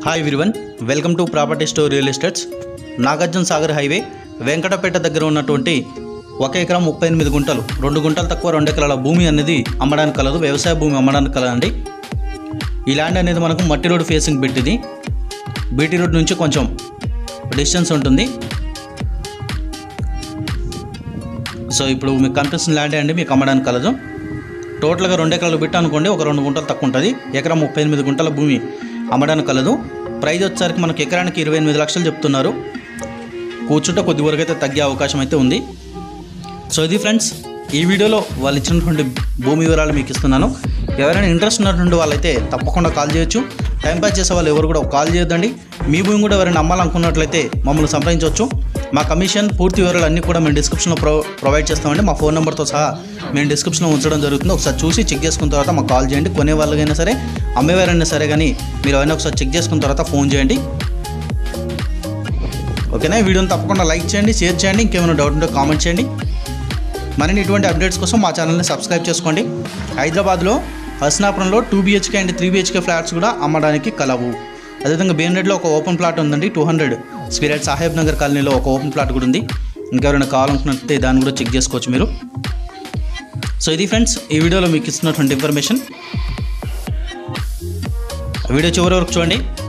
hi everyone welcome to property store real estates Nagarjuna Sagar highway Venkatapeta దగ్గర ఉన్నటువంటి ఒక ఎకరం ముప్పై ఎనిమిది గుంటలు రెండు గుంటలు తక్కువ రెండు ఎకరాల భూమి అనేది అమ్మడానికి కలదు వ్యవసాయ భూమి అమ్మడానికి కలదండి ఈ ల్యాండ్ అనేది మనకు మట్టి రోడ్ ఫేసింగ్ బిట్ ఇది బీటీ రోడ్ నుంచి కొంచెం డిస్టెన్స్ ఉంటుంది సో ఇప్పుడు మీకు కనిపిస్తున్న ల్యాండ్ అండి మీకు అమ్మడానికి కలదు టోటల్గా రెండు ఎకరాలు బిట్ అనుకోండి ఒక రెండు గుంటలు తక్కువ ఉంటుంది ఎకరం ముప్పై ఎనిమిది గుంటల భూమి అమ్మడానికి కలదు ప్రైస్ వచ్చేసరికి మనకి ఎకరానికి ఇరవై ఎనిమిది లక్షలు చెప్తున్నారు కూర్చుంటే కొద్ది వరకు అయితే తగ్గే అవకాశం అయితే ఉంది సో ఇది ఫ్రెండ్స్ ఈ వీడియోలో వాళ్ళు ఇచ్చినటువంటి భూమి వివరాలు మీకు ఇస్తున్నాను ఎవరైనా ఇంట్రెస్ట్ ఉన్నటువంటి వాళ్ళైతే తప్పకుండా కాల్ చేయొచ్చు టైం పాస్ చేసే వాళ్ళు ఎవరు కూడా కాల్ చేయొద్దండి మీ భూమి కూడా ఎవరైనా అమ్మాలనుకున్నట్లయితే మమ్మల్ని సంప్రదించవచ్చు మా కమిషన్ పూర్తి వివరాలు అన్నీ కూడా మేము డిస్క్రిప్షన్లో ప్రొ ప్రొవైడ్ చేస్తామండి మా ఫోన్ నెంబర్తో సహా మేము డిస్క్రిప్షన్లో ఉంచడం జరుగుతుంది ఒకసారి చూసి చెక్ చేసుకున్న తర్వాత మాకు కాల్ చేయండి కొనే వాళ్ళకైనా సరే అమ్మేవారైనా సరే కానీ మీరు అవన్నీ ఒకసారి చెక్ చేసుకున్న తర్వాత ఫోన్ చేయండి ఓకేనా ఈ వీడియోని తప్పకుండా లైక్ చేయండి షేర్ చేయండి ఇంకేమైనా డౌట్ ఉంటే కామెంట్ చేయండి మరిన్ని ఇటువంటి అప్డేట్స్ కోసం మా ఛానల్ని సబ్స్క్రైబ్ చేసుకోండి హైదరాబాద్లో హస్నాపురంలో two BHK and three BHK flats కూడా అమ్మడానికి కలవు అదేవిధంగా బేన్రెడ్లో ఒక ఓపెన్ ప్లాట్ ఉందండి టూ హండ్రెడ్ స్పిరెట్ సాహెబ్ నగర్ కాలనీలో ఒక ఓపెన్ ప్లాట్ కూడా ఉంది ఇంకెవరైనా కావాలనుకున్నట్లయితే దాన్ని కూడా చెక్ చేసుకోవచ్చు మీరు సో ఇది ఫ్రెండ్స్ ఈ వీడియోలో మీకు ఇస్తున్నటువంటి ఇన్ఫర్మేషన్ వీడియో చివరి వరకు చూడండి